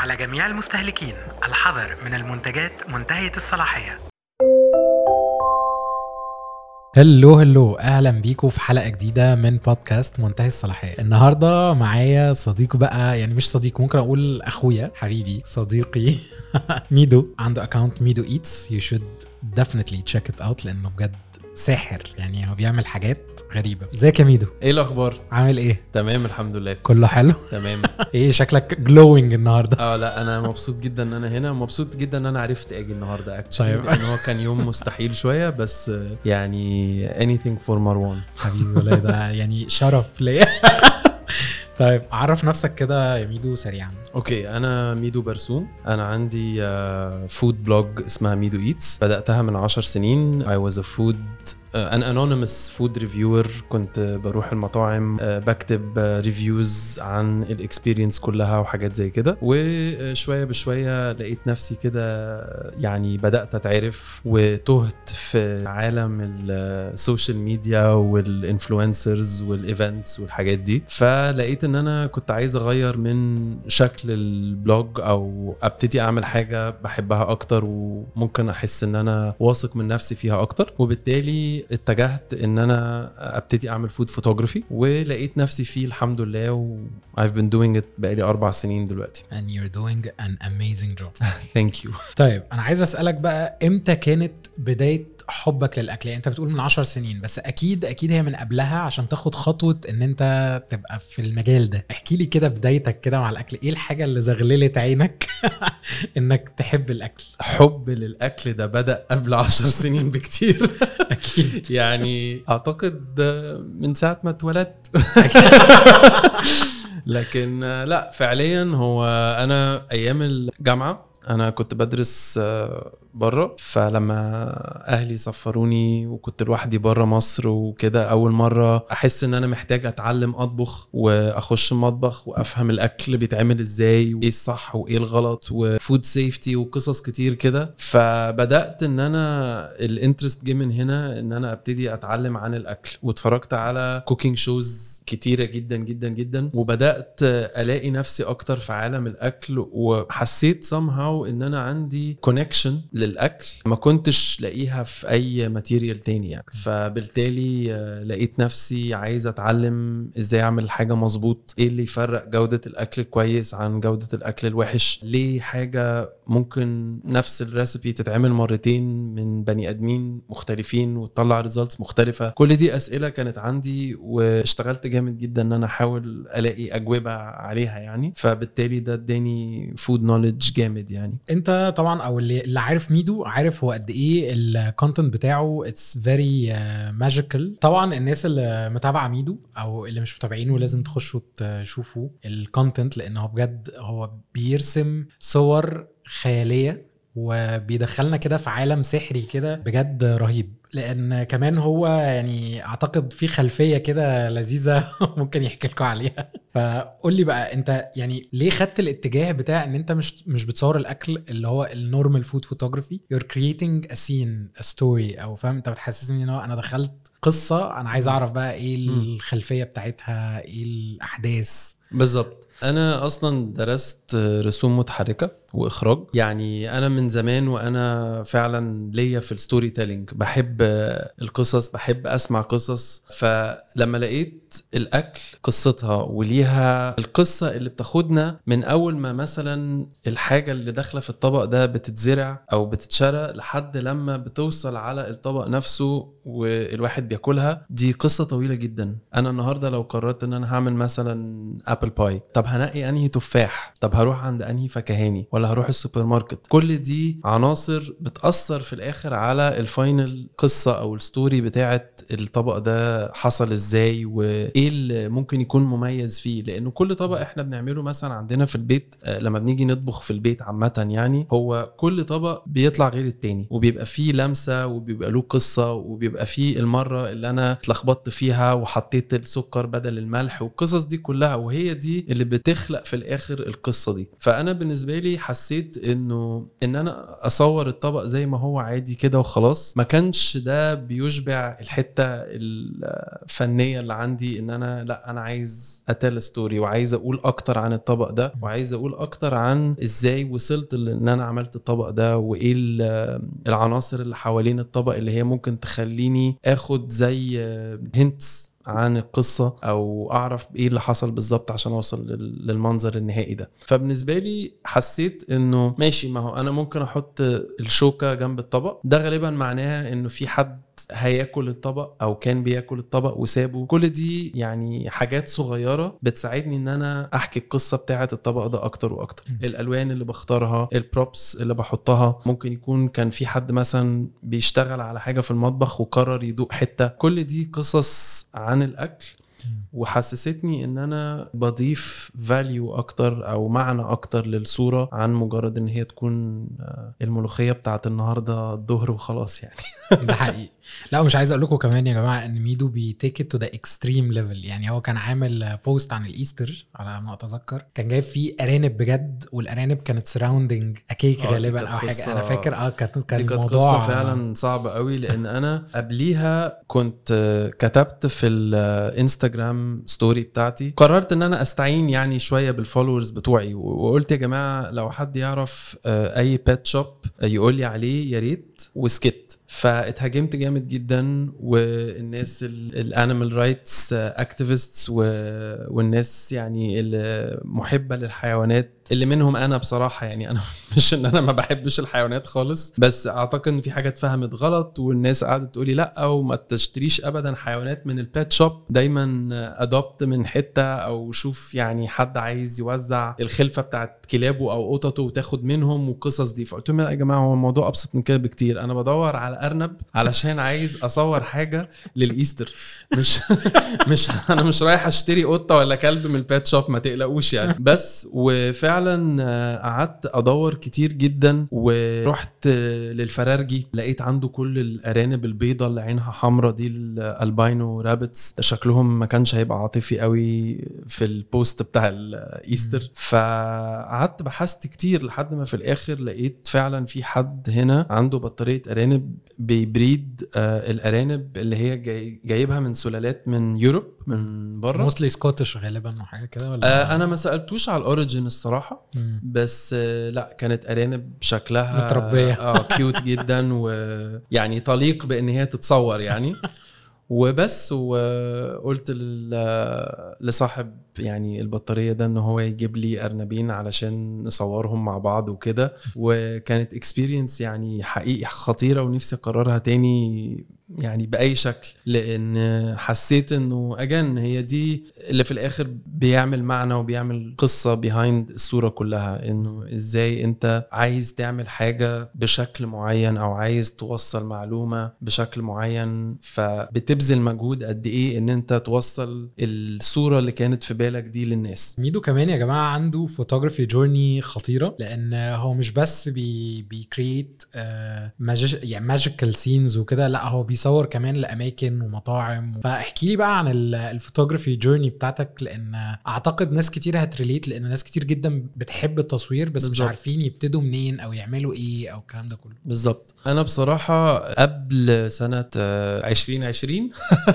على جميع المستهلكين الحذر من المنتجات منتهية الصلاحية هلو هلو اهلا بيكم في حلقه جديده من بودكاست منتهي الصلاحيه النهارده معايا صديق بقى يعني مش صديق ممكن اقول اخويا حبيبي صديقي ميدو عنده اكونت ميدو ايتس يو شود definitely check it out لانه بجد ساحر يعني هو بيعمل حاجات غريبه ازيك يا ميدو ايه الاخبار عامل ايه تمام الحمد لله كله حلو تمام ايه شكلك جلوينج النهارده اه لا انا مبسوط جدا ان انا هنا مبسوط جدا ان انا عرفت اجي النهارده اكشلي طيب. لان هو كان يوم مستحيل شويه بس آه، يعني anything for مروان حبيبي والله ده يعني شرف ليا طيب عرف نفسك كده يا ميدو سريعا اوكي انا ميدو برسوم انا عندي فود بلوج اسمها ميدو ايتس بداتها من 10 سنين I was a food ان انونيمس فود ريفيور كنت بروح المطاعم آه، بكتب ريفيوز عن الاكسبيرينس كلها وحاجات زي كده وشويه بشويه لقيت نفسي كده يعني بدات اتعرف وتهت في عالم السوشيال ميديا والانفلونسرز والايفنتس والحاجات دي فلقيت ان انا كنت عايز اغير من شكل البلوج او ابتدي اعمل حاجه بحبها اكتر وممكن احس ان انا واثق من نفسي فيها اكتر وبالتالي اتجهت ان انا ابتدي اعمل فود فوتوغرافي ولقيت نفسي فيه الحمد لله و I've been doing it بقالي اربع سنين دلوقتي and you're doing an amazing job ثانك يو طيب انا عايز اسالك بقى امتى كانت بدايه حبك للاكل يعني انت بتقول من 10 سنين بس اكيد اكيد هي من قبلها عشان تاخد خطوه ان انت تبقى في المجال ده احكي لي كده بدايتك كده مع الاكل ايه الحاجه اللي زغللت عينك انك تحب الاكل حب للاكل ده بدا قبل عشر سنين بكتير اكيد يعني اعتقد من ساعه ما اتولدت لكن لا فعليا هو انا ايام الجامعه انا كنت بدرس بره فلما اهلي سفروني وكنت لوحدي بره مصر وكده اول مره احس ان انا محتاج اتعلم اطبخ واخش المطبخ وافهم الاكل بيتعمل ازاي وايه الصح وايه الغلط وفود سيفتي وقصص كتير كده فبدات ان انا الانترست جه من هنا ان انا ابتدي اتعلم عن الاكل واتفرجت على كوكينج شوز كتيره جدا جدا جدا وبدات الاقي نفسي اكتر في عالم الاكل وحسيت somehow ان انا عندي كونكشن للاكل ما كنتش لاقيها في اي ماتيريال تاني يعني فبالتالي آه، لقيت نفسي عايز اتعلم ازاي اعمل حاجه مظبوط ايه اللي يفرق جوده الاكل الكويس عن جوده الاكل الوحش ليه حاجه ممكن نفس الريسبي تتعمل مرتين من بني ادمين مختلفين وتطلع ريزلتس مختلفه كل دي اسئله كانت عندي واشتغلت جامد جدا ان انا احاول الاقي اجوبه عليها يعني فبالتالي ده اداني فود نوليدج جامد يعني انت طبعا او اللي اللي عارف ميدو عارف هو قد ايه الكونتنت بتاعه اتس فيري ماجيكال طبعا الناس اللي متابعه ميدو او اللي مش متابعينه لازم تخشوا تشوفوا الكونتنت لان هو بجد هو بيرسم صور خياليه وبيدخلنا كده في عالم سحري كده بجد رهيب لان كمان هو يعني اعتقد في خلفيه كده لذيذه ممكن يحكي لكم عليها فقول لي بقى انت يعني ليه خدت الاتجاه بتاع ان انت مش مش بتصور الاكل اللي هو النورمال فود فوتوغرافي يور كرييتنج ا سين ا ستوري او فاهم انت بتحسسني ان هو انا دخلت قصه انا عايز اعرف بقى ايه الخلفيه بتاعتها ايه الاحداث بالظبط انا اصلا درست رسوم متحركه واخراج يعني انا من زمان وانا فعلا ليا في الستوري تيلينج بحب القصص بحب اسمع قصص فلما لقيت الاكل قصتها وليها القصه اللي بتاخدنا من اول ما مثلا الحاجه اللي داخله في الطبق ده بتتزرع او بتتشرى لحد لما بتوصل على الطبق نفسه والواحد بياكلها دي قصه طويله جدا انا النهارده لو قررت ان انا هعمل مثلا ابل باي طب هنقي انهي تفاح طب هروح عند انهي فكهاني ولا هروح السوبر ماركت كل دي عناصر بتاثر في الاخر على الفاينل قصه او الستوري بتاعت الطبق ده حصل ازاي وايه اللي ممكن يكون مميز فيه لانه كل طبق احنا بنعمله مثلا عندنا في البيت آه، لما بنيجي نطبخ في البيت عامه يعني هو كل طبق بيطلع غير التاني وبيبقى فيه لمسه وبيبقى له قصه وبيبقى فيه المره اللي انا اتلخبطت فيها وحطيت السكر بدل الملح والقصص دي كلها وهي دي اللي بتخلق في الاخر القصه دي فانا بالنسبه لي حسيت انه ان انا اصور الطبق زي ما هو عادي كده وخلاص ما كانش ده بيشبع الحته الفنيه اللي عندي ان انا لا انا عايز اتل ستوري وعايز اقول اكتر عن الطبق ده وعايز اقول اكتر عن ازاي وصلت ان انا عملت الطبق ده وايه ال- العناصر اللي حوالين الطبق اللي هي ممكن تخليني اخد زي هنتس عن القصة أو أعرف إيه اللي حصل بالظبط عشان أوصل لل- للمنظر النهائي ده فبالنسبة لي حسيت إنه ماشي ما هو أنا ممكن أحط الشوكة جنب الطبق ده غالبا معناها إنه في حد هياكل الطبق او كان بياكل الطبق وسابه كل دي يعني حاجات صغيره بتساعدني ان انا احكي القصه بتاعه الطبق ده اكتر واكتر م. الالوان اللي بختارها البروبس اللي بحطها ممكن يكون كان في حد مثلا بيشتغل على حاجه في المطبخ وقرر يدوق حته كل دي قصص عن الاكل وحسستني ان انا بضيف فاليو اكتر او معنى اكتر للصوره عن مجرد ان هي تكون آه، الملوخيه بتاعت النهارده الظهر وخلاص يعني ده حقيقي لا ومش عايز اقول لكم كمان يا جماعه ان ميدو بيتيك ات تو ذا اكستريم ليفل يعني هو كان عامل بوست عن الايستر على ما اتذكر كان جايب فيه ارانب بجد والارانب كانت سراوندنج اكيك آه، دي غالبا كانت او حاجه قصة- انا فاكر اه كانت كان دي كانت الموضوع قصة فعلا صعبة قوي لأن أنا قبليها كنت آه، كتبت في الانستجرام ستوري بتاعتي قررت إن أنا أستعين يعني شوية بالفولورز بتوعي و- وقلت يا جماعة لو حد يعرف آه، أي بيت شوب يقول لي عليه يا ريت وسكت فاتهاجمت جامد جدا والناس الانيمال رايتس اكتيفيستس والناس يعني المحبه للحيوانات اللي منهم انا بصراحه يعني انا مش ان انا ما بحبش الحيوانات خالص بس اعتقد ان في حاجه اتفهمت غلط والناس قعدت تقولي لا وما تشتريش ابدا حيوانات من البيت شوب دايما ادوبت من حته او شوف يعني حد عايز يوزع الخلفه بتاعت كلابه او قططه وتاخد منهم والقصص دي فقلت لهم لا يا جماعه هو الموضوع ابسط من كده بكتير انا بدور على ارنب علشان عايز اصور حاجه للايستر مش مش انا مش رايح اشتري قطه ولا كلب من البيت شوب ما تقلقوش يعني بس وفعلا آه، قعدت ادور كتير جدا ورحت آه، للفرارجي لقيت عنده كل الارانب البيضة اللي عينها حمرا دي الالباينو رابتس شكلهم ما كانش هيبقى عاطفي قوي في البوست بتاع الايستر فقعدت بحثت كتير لحد ما في الاخر لقيت فعلا في حد هنا عنده بطاريه ارانب بيبريد آه، الارانب اللي هي جاي جايبها من سلالات من يوروب من بره موستلي سكوتش غالبا وحاجه كده ولا آه انا ما سالتوش على الاوريجن الصراحه مم. بس آه لا كانت ارانب شكلها متربية. اه كيوت جدا ويعني تليق بان هي تتصور يعني وبس وقلت لل- لصاحب يعني البطاريه ده ان هو يجيب لي ارنبين علشان نصورهم مع بعض وكده وكانت اكسبيرينس يعني حقيقي خطيره ونفسي اكررها تاني يعني باي شكل لان حسيت انه اجان هي دي اللي في الاخر بيعمل معنى وبيعمل قصه بيهايند الصوره كلها انه ازاي انت عايز تعمل حاجه بشكل معين او عايز توصل معلومه بشكل معين فبتبذل مجهود قد ايه ان انت توصل الصوره اللي كانت في بالك دي للناس ميدو كمان يا جماعه عنده فوتوغرافي جورني خطيره لان هو مش بس بي بيكريت يعني ماجيكال سينز وكده لا هو بيصور كمان لاماكن ومطاعم فاحكي لي بقى عن الفوتوغرافي جورني بتاعتك لان اعتقد ناس كتير هتريليت لان ناس كتير جدا بتحب التصوير بس مش بالظبط. عارفين يبتدوا منين او يعملوا ايه او الكلام ده كله بالظبط انا بصراحه قبل سنه آه، 2020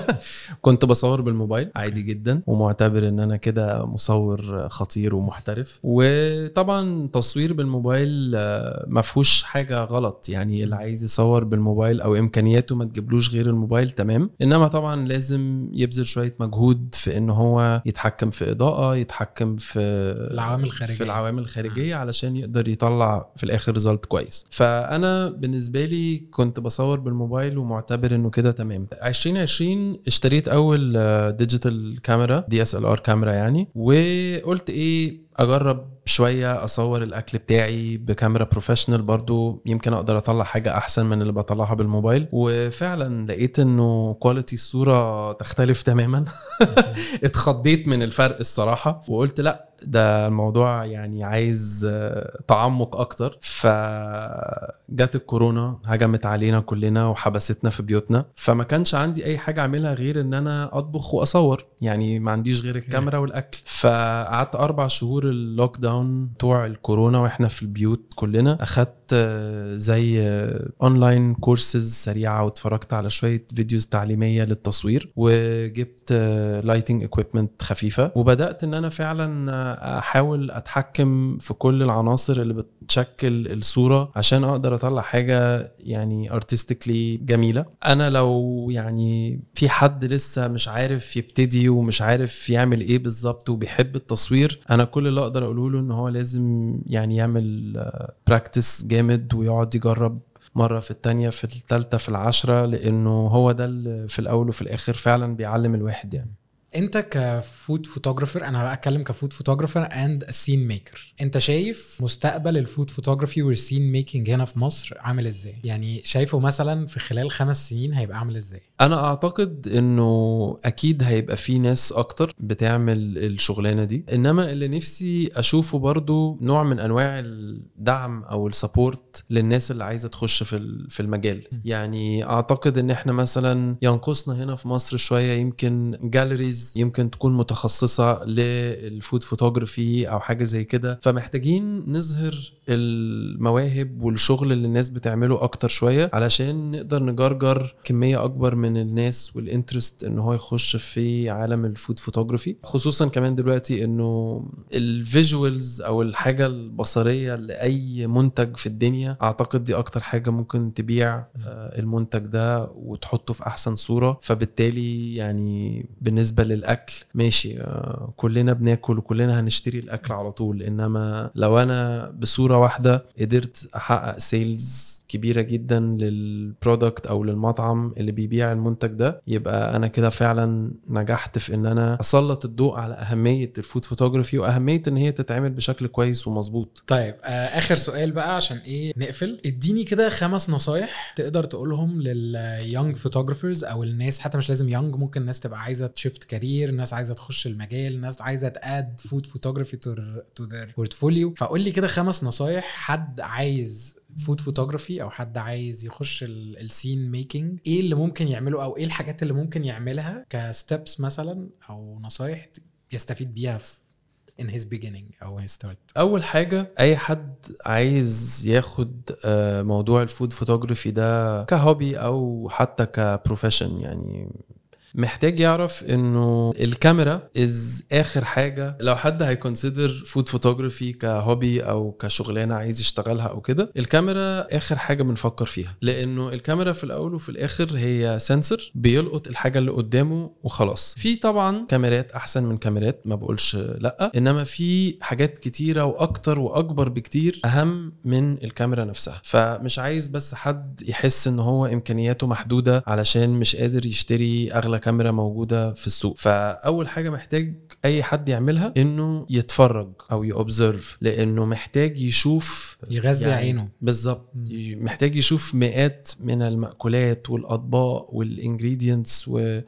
كنت بصور بالموبايل عادي جدا ومعتبر ان انا كده مصور خطير ومحترف وطبعا تصوير بالموبايل آه، ما فيهوش حاجه غلط يعني اللي عايز يصور بالموبايل او امكانياته ما تجيبلوش غير الموبايل تمام انما طبعا لازم يبذل شويه مجهود في ان هو يتحكم في اضاءه يتحكم في العوامل الخارجية. في العوامل الخارجيه علشان يقدر يطلع في الاخر ريزلت كويس فانا بالنسبه لي كنت بصور بالموبايل ومعتبر انه كده تمام 2020 اشتريت اول ديجيتال كاميرا دي اس ال ار كاميرا يعني وقلت ايه اجرب شويه اصور الاكل بتاعي بكاميرا بروفيشنال برضو يمكن اقدر اطلع حاجه احسن من اللي بطلعها بالموبايل وفعلا لقيت انه كواليتي الصوره تختلف تماما اتخضيت من الفرق الصراحه وقلت لا ده الموضوع يعني عايز آه، تعمق اكتر فجت الكورونا هجمت علينا كلنا وحبستنا في بيوتنا فما كانش عندي اي حاجه اعملها غير ان انا اطبخ واصور يعني ما عنديش غير الكاميرا والاكل فقعدت اربع شهور اللوك داون بتوع الكورونا واحنا في البيوت كلنا اخدت آه، زي اونلاين كورسز سريعه واتفرجت على شويه فيديوز تعليميه للتصوير وجبت لايتنج اكويبمنت خفيفه وبدات ان انا فعلا آه، احاول اتحكم في كل العناصر اللي بتشكل الصوره عشان اقدر اطلع حاجه يعني ارتستيكلي جميله انا لو يعني في حد لسه مش عارف يبتدي ومش عارف يعمل ايه بالظبط وبيحب التصوير انا كل اللي اقدر اقوله له ان هو لازم يعني يعمل براكتس جامد ويقعد يجرب مرة في التانية في التالتة في العشرة لأنه هو ده اللي في الأول وفي الآخر فعلا بيعلم الواحد يعني انت كفود فوتوجرافر انا بقى اتكلم كفود فوتوجرافر اند سين ميكر انت شايف مستقبل الفود فوتوجرافي والسين ميكنج هنا في مصر عامل ازاي يعني شايفه مثلا في خلال خمس سنين هيبقى عامل ازاي انا اعتقد انه اكيد هيبقى في ناس اكتر بتعمل الشغلانه دي انما اللي نفسي اشوفه برضو نوع من انواع الدعم او السبورت للناس اللي عايزه تخش في ال- في المجال يعني اعتقد ان احنا مثلا ينقصنا هنا في مصر شويه يمكن جاليريز يمكن تكون متخصصه للفود فوتوغرافي او حاجه زي كده فمحتاجين نظهر المواهب والشغل اللي الناس بتعمله اكتر شويه علشان نقدر نجرجر كميه اكبر من الناس والانترست ان هو يخش في عالم الفود فوتوغرافي خصوصا كمان دلوقتي انه الفيجوالز او الحاجه البصريه لاي منتج في الدنيا اعتقد دي اكتر حاجه ممكن تبيع آه، المنتج ده وتحطه في احسن صوره فبالتالي يعني بالنسبه للاكل ماشي آه، كلنا بناكل وكلنا هنشتري الاكل على طول انما لو انا بصوره واحده قدرت احقق سيلز كبيره جدا للبرودكت او للمطعم اللي بيبيع المنتج ده يبقى انا كده فعلا نجحت في ان انا اسلط الضوء على اهميه الفود فوتوغرافي واهميه ان هي تتعمل بشكل كويس ومظبوط طيب آه اخر سؤال بقى عشان ايه نقفل اديني كده خمس نصايح تقدر تقولهم لليونج فوتوجرافرز او الناس حتى مش لازم يونج ممكن ناس تبقى عايزه تشيفت كارير ناس عايزه تخش المجال ناس عايزه تاد فود فوتوجرافي تو ذير بورتفوليو فقول لي كده خمس نصايح حد عايز فود فوتوجرافي او حد عايز يخش السين ميكنج ايه اللي ممكن يعمله او ايه الحاجات اللي ممكن يعملها كستبس مثلا او نصايح يستفيد بيها في in his beginning او his start اول حاجه اي حد عايز ياخد آه، موضوع الفود فوتوغرافي ده كهوبي او حتى كبروفيشن يعني محتاج يعرف انه الكاميرا از اخر حاجه لو حد هيكونسيدر فود فوتوغرافي كهوبي او كشغلانه عايز يشتغلها او كده الكاميرا اخر حاجه بنفكر فيها لانه الكاميرا في الاول وفي الاخر هي سنسور بيلقط الحاجه اللي قدامه وخلاص في طبعا كاميرات احسن من كاميرات ما بقولش لا انما في حاجات كتيره واكتر واكبر بكتير اهم من الكاميرا نفسها فمش عايز بس حد يحس ان هو امكانياته محدوده علشان مش قادر يشتري اغلى كاميرا موجوده في السوق فاول حاجه محتاج اي حد يعملها انه يتفرج او يوبزرف لانه محتاج يشوف يغذي يعني عينه بالظبط مم. ي- محتاج يشوف مئات من المأكولات والأطباق والإنجريدينتس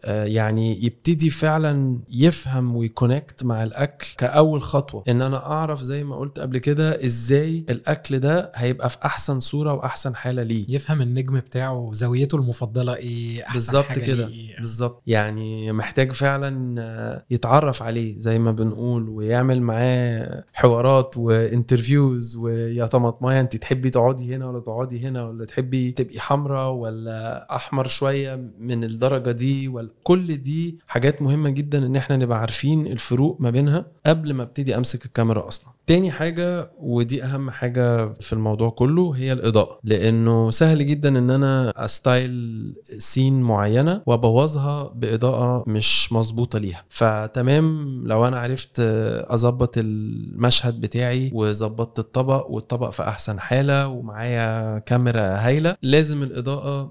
ويعني يبتدي فعلا يفهم ويكونكت مع الأكل كأول خطوة إن أنا أعرف زي ما قلت قبل كده إزاي الأكل ده هيبقى في أحسن صورة وأحسن حالة ليه يفهم النجم بتاعه زاويته المفضله ايه احسن بالظبط حاجة كده ليه إيه. بالظبط يعني محتاج فعلا آه، يتعرف عليه زي ما بنقول ويعمل معاه حوارات وانترفيوز ويا طماطمايه انت تحبي تقعدي هنا ولا تقعدي هنا ولا تحبي تبقي حمراء ولا احمر شويه من الدرجه دي ولا كل دي حاجات مهمه جدا ان احنا نبقى عارفين الفروق ما بينها قبل ما ابتدي امسك الكاميرا اصلا تاني حاجة ودي أهم حاجة في الموضوع كله هي الإضاءة لأنه سهل جدا إن أنا أستايل سين معينة وأبوظها بإضاءة مش مظبوطة ليها فتمام لو أنا عرفت أظبط المشهد بتاعي وظبطت الطبق والطبق في أحسن حالة ومعايا كاميرا هايلة لازم الإضاءة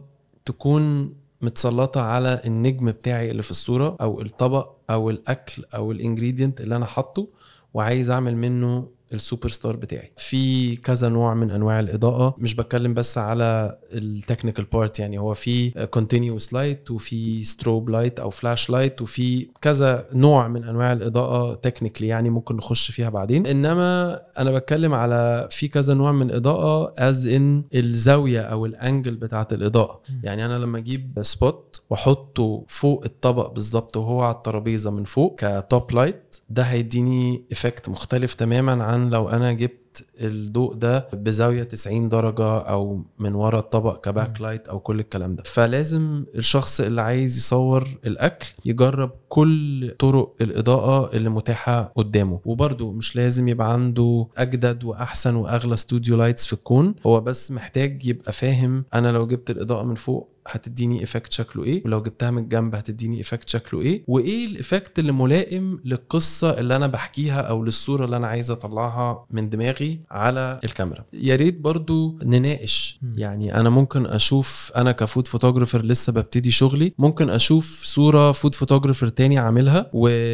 تكون متسلطة على النجم بتاعي اللي في الصورة أو الطبق أو الأكل أو الإنجريدينت اللي أنا حاطه وعايز اعمل منه السوبر ستار بتاعي في كذا نوع من انواع الاضاءه مش بتكلم بس على التكنيكال بارت يعني هو في كونتينيوس لايت وفي ستروب لايت او فلاش لايت وفي كذا نوع من انواع الاضاءه تكنيكلي يعني ممكن نخش فيها بعدين انما انا بتكلم على في كذا نوع من اضاءه از ان الزاويه او الانجل بتاعت الاضاءه يعني انا لما اجيب سبوت واحطه فوق الطبق بالظبط وهو على الترابيزه من فوق كتوب لايت ده هيديني افكت مختلف تماما عن لو انا جبت الضوء ده بزاويه 90 درجه او من ورا الطبق كباك لايت او كل الكلام ده فلازم الشخص اللي عايز يصور الاكل يجرب كل طرق الاضاءه اللي متاحه قدامه وبرده مش لازم يبقى عنده اجدد واحسن واغلى استوديو لايتس في الكون هو بس محتاج يبقى فاهم انا لو جبت الاضاءه من فوق هتديني ايفكت شكله ايه ولو جبتها من الجنب هتديني ايفكت شكله ايه وايه الايفكت اللي ملائم للقصه اللي انا بحكيها او للصوره اللي انا عايز اطلعها من دماغي على الكاميرا يا ريت برضو نناقش مم. يعني انا ممكن اشوف انا كفود فوتوجرافر لسه ببتدي شغلي ممكن اشوف صوره فود فوتوجرافر تاني عاملها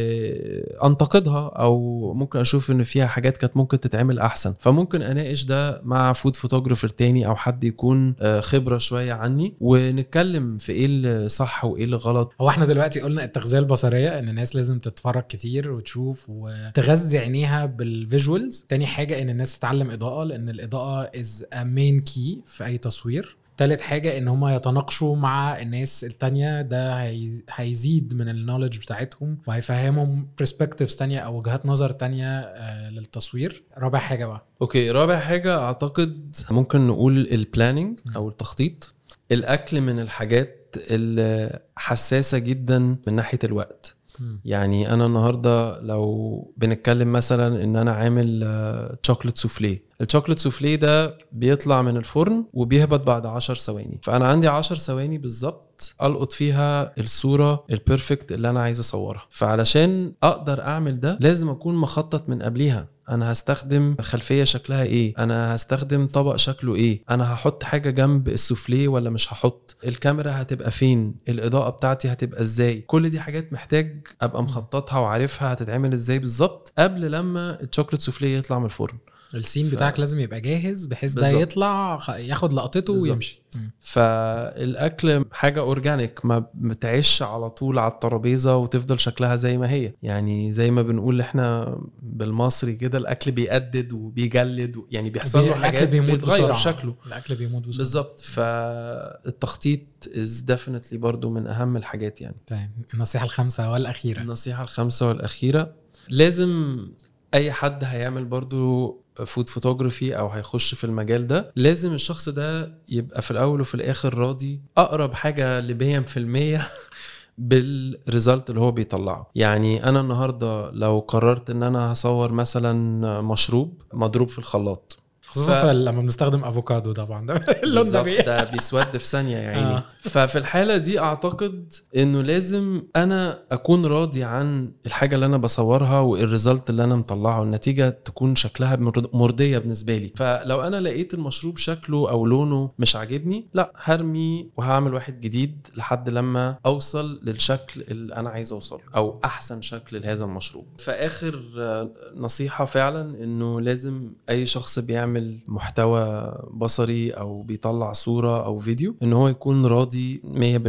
وانتقدها او ممكن اشوف ان فيها حاجات كانت ممكن تتعمل احسن فممكن اناقش ده مع فود فوتوجرافر تاني او حد يكون آه، خبره شويه عني ونتكلم في ايه الصح وايه اللي غلط هو احنا دلوقتي قلنا التغذيه البصريه ان الناس لازم تتفرج كتير وتشوف وتغذي عينيها بالفيجوالز تاني حاجه ان الناس تتعلم اضاءه لان الاضاءه از ا مين كي في اي تصوير تالت حاجة ان هما يتناقشوا مع الناس التانية ده هي... هيزيد من النولج بتاعتهم وهيفهمهم برسبكتيفز تانية او وجهات نظر تانية آه للتصوير رابع حاجة بقى اوكي رابع حاجه اعتقد ممكن نقول البلاننج او التخطيط الاكل من الحاجات الحساسه جدا من ناحيه الوقت يعني انا النهارده لو بنتكلم مثلا ان انا عامل تشوكلت سوفليه الشوكليت سوفليه ده بيطلع من الفرن وبيهبط بعد 10 ثواني فانا عندي 10 ثواني بالظبط القط فيها الصوره البيرفكت اللي انا عايز اصورها فعلشان اقدر اعمل ده لازم اكون مخطط من قبليها انا هستخدم خلفيه شكلها ايه انا هستخدم طبق شكله ايه انا هحط حاجه جنب السوفليه ولا مش هحط الكاميرا هتبقى فين الاضاءه بتاعتي هتبقى ازاي كل دي حاجات محتاج ابقى مخططها وعارفها هتتعمل ازاي بالظبط قبل لما الشوكليت سوفليه يطلع من الفرن السين ف- بتاعك لازم يبقى جاهز بحيث ده بالظبط. يطلع خ- ياخد لقطته بالظبط. ويمشي مم. فالاكل حاجه اورجانيك ما بتعيش على طول على الترابيزه وتفضل شكلها زي ما هي يعني زي ما بنقول احنا بالمصري كده الاكل بيقدد وبيجلد و- يعني بيحصل له الأكل حاجات بيموت بيتغير بسرعة. شكله الاكل بيموت بسرعه بالظبط فالتخطيط از ديفينتلي برضو من اهم الحاجات يعني تمام النصيحه الخامسه والاخيره النصيحة الخامسة والأخيرة لازم أي حد هيعمل برضو فود فوتوغرافي أو هيخش في المجال ده لازم الشخص ده يبقى في الأول وفي الآخر راضي أقرب حاجة ل 100% بالريزلت اللي هو بيطلعه يعني أنا النهاردة لو قررت إن أنا هصور مثلا مشروب مضروب في الخلاط خصوصا ف- ف... لما بنستخدم افوكادو طبعا ده اللون ده بالظبط بي... ده بيسود في ثانيه يا عيني آه. آه. ففي الحاله دي اعتقد انه لازم انا اكون راضي عن الحاجه اللي انا بصورها والريزلت اللي انا مطلعه النتيجه تكون شكلها مرض- مرضيه بالنسبه لي فلو انا لقيت المشروب شكله او لونه مش عاجبني لا هرمي وهعمل واحد جديد لحد لما اوصل للشكل اللي انا عايز اوصله او احسن شكل لهذا المشروب فاخر آه، نصيحه فعلا انه لازم اي شخص بيعمل محتوى بصري او بيطلع صوره او فيديو ان هو يكون راضي 100%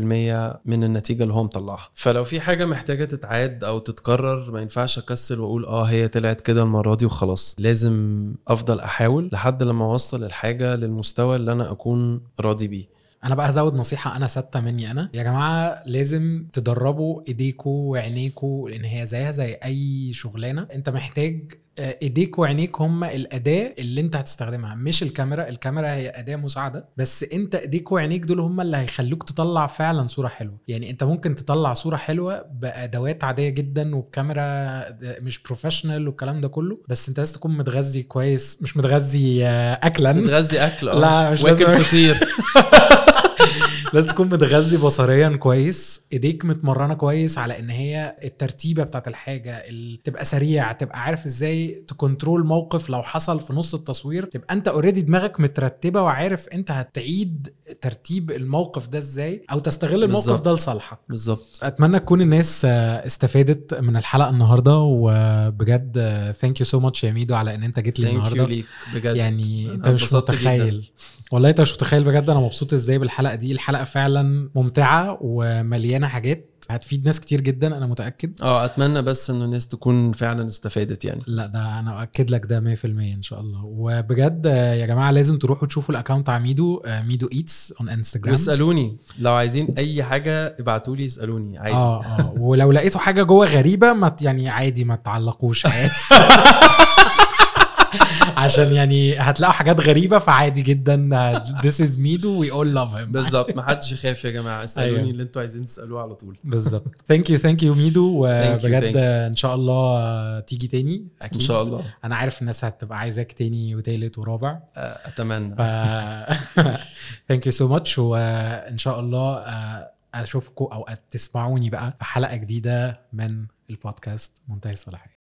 من النتيجه اللي هو مطلعها فلو في حاجه محتاجه تتعاد او تتكرر ما ينفعش اكسل واقول اه هي طلعت كده المره دي وخلاص لازم افضل احاول لحد لما اوصل الحاجه للمستوى اللي انا اكون راضي بيه انا بقى هزود نصيحه انا ثابته مني انا يا جماعه لازم تدربوا ايديكوا وعينيكوا لان هي زيها زي اي شغلانه انت محتاج آه، ايديك وعينيك هم الاداه اللي انت هتستخدمها مش الكاميرا الكاميرا هي اداه مساعده بس انت ايديك وعينيك دول هم اللي هيخلوك تطلع فعلا صوره حلوه يعني انت ممكن تطلع صوره حلوه بادوات عاديه جدا وبكاميرا مش بروفيشنال والكلام ده كله بس انت لازم تكون متغذي كويس مش متغذي آه، اكلا تغذي اكل اه لا، مش واكل لازم. فطير لازم تكون متغذي بصريا كويس ايديك متمرنه كويس على ان هي الترتيبه بتاعت الحاجه ال- تبقى سريع تبقى عارف ازاي تكنترول موقف لو حصل في نص التصوير تبقى انت اوريدي دماغك مترتبه وعارف انت هتعيد ترتيب الموقف ده ازاي او تستغل الموقف بالظبط. ده لصالحك بالظبط اتمنى تكون الناس آه، استفادت من الحلقه النهارده وبجد ثانك يو سو ماتش يا ميدو على ان انت جيت لي ثانك يو النهارده ليك بجد يعني أنا انت مش اتبسطت متخيل والله انت مش متخيل بجد انا مبسوط ازاي بالحلقه دي الحلقه فعلا ممتعه ومليانه حاجات هتفيد ناس كتير جدا انا متاكد اه اتمنى بس انه الناس تكون فعلا استفادت يعني لا ده انا اؤكد لك ده 100% ان شاء الله وبجد آه، يا جماعه لازم تروحوا تشوفوا الاكونت على ميدو آه، ميدو ايتس اون انستجرام واسالوني لو عايزين اي حاجه ابعتوا لي اسالوني عادي اه اه ولو لقيتوا حاجه جوه غريبه ما ت- يعني عادي ما تعلقوش عادي عشان يعني هتلاقوا حاجات غريبه فعادي جدا this is ميدو we all love him بالظبط ما حدش يخاف يا جماعه اسالوني أيوة. اللي انتوا عايزين تسالوه على طول بالظبط ثانك يو ثانك يو ميدو Thank you, وبجد thank ان شاء الله تيجي تاني اكيد ان شاء الله انا عارف الناس هتبقى عايزاك تاني وتالت ورابع آه، اتمنى ف ثانك يو سو ماتش وان شاء الله آه، اشوفكم او تسمعوني بقى في حلقه جديده من البودكاست منتهي الصلاحيه